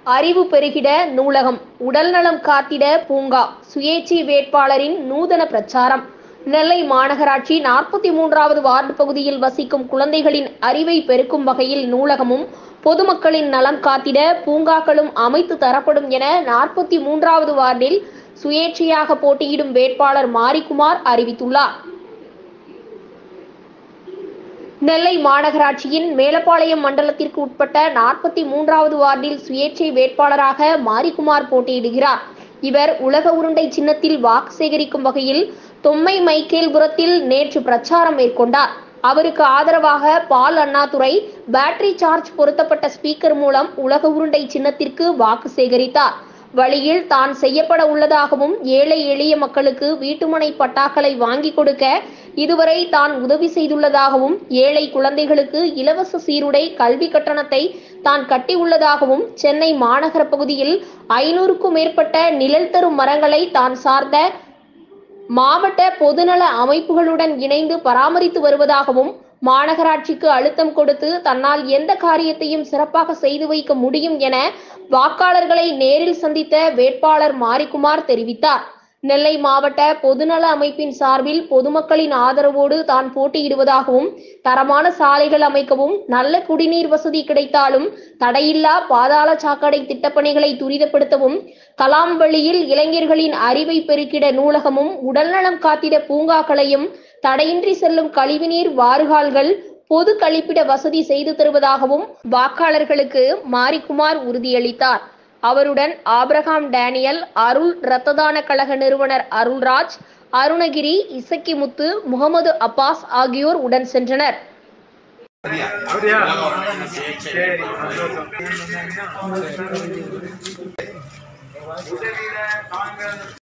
அறிவு பெருகிட நூலகம் உடல்நலம் காத்திட பூங்கா சுயேட்சை வேட்பாளரின் நூதன பிரச்சாரம் நெல்லை மாநகராட்சி நாற்பத்தி மூன்றாவது வார்டு பகுதியில் வசிக்கும் குழந்தைகளின் அறிவை பெருக்கும் வகையில் நூலகமும் பொதுமக்களின் நலம் காத்திட பூங்காக்களும் அமைத்து தரப்படும் என நாற்பத்தி மூன்றாவது வார்டில் சுயேட்சையாக போட்டியிடும் வேட்பாளர் மாரிக்குமார் அறிவித்துள்ளார் நெல்லை மாநகராட்சியின் மேலப்பாளையம் மண்டலத்திற்கு உட்பட்ட நாற்பத்தி மூன்றாவது வார்டில் சுயேட்சை வேட்பாளராக மாரிக்குமார் போட்டியிடுகிறார் இவர் உலக உருண்டை சின்னத்தில் வாக்கு சேகரிக்கும் வகையில் தொம்மை மைக்கேல்புரத்தில் நேற்று பிரச்சாரம் மேற்கொண்டார் அவருக்கு ஆதரவாக பால் அண்ணாதுரை பேட்டரி சார்ஜ் பொருத்தப்பட்ட ஸ்பீக்கர் மூலம் உலக உருண்டை சின்னத்திற்கு வாக்கு சேகரித்தார் வழியில் தான் செய்யப்பட உள்ளதாகவும் ஏழை எளிய மக்களுக்கு வீட்டுமனை பட்டாக்களை வாங்கி கொடுக்க இதுவரை தான் உதவி செய்துள்ளதாகவும் ஏழை குழந்தைகளுக்கு இலவச சீருடை கல்வி கட்டணத்தை தான் கட்டியுள்ளதாகவும் சென்னை மாநகர பகுதியில் ஐநூறுக்கும் மேற்பட்ட நிழல் தரும் மரங்களை தான் சார்ந்த மாவட்ட பொதுநல அமைப்புகளுடன் இணைந்து பராமரித்து வருவதாகவும் மாநகராட்சிக்கு அழுத்தம் கொடுத்து தன்னால் எந்த காரியத்தையும் சிறப்பாக செய்து வைக்க முடியும் என வாக்காளர்களை நேரில் சந்தித்த வேட்பாளர் மாரிக்குமார் தெரிவித்தார் நெல்லை மாவட்ட பொதுநல அமைப்பின் சார்பில் பொதுமக்களின் ஆதரவோடு தான் போட்டியிடுவதாகவும் தரமான சாலைகள் அமைக்கவும் நல்ல குடிநீர் வசதி கிடைத்தாலும் தடையில்லா பாதாள சாக்கடை திட்டப்பணிகளை துரிதப்படுத்தவும் கலாம் வழியில் இளைஞர்களின் அறிவை பெருக்கிட நூலகமும் உடல்நலம் காத்திட பூங்காக்களையும் தடையின்றி செல்லும் கழிவுநீர் வாறுகால்கள் பொது கழிப்பிட வசதி செய்து தருவதாகவும் வாக்காளர்களுக்கு மாரிக்குமார் உறுதியளித்தார் அவருடன் ஆபிரகாம் டேனியல் அருள் இரத்ததான கழக நிறுவனர் அருள்ராஜ் அருணகிரி இசக்கிமுத்து முகமது அப்பாஸ் ஆகியோர் உடன் சென்றனர் அப்படியா சரி சந்தோஷம்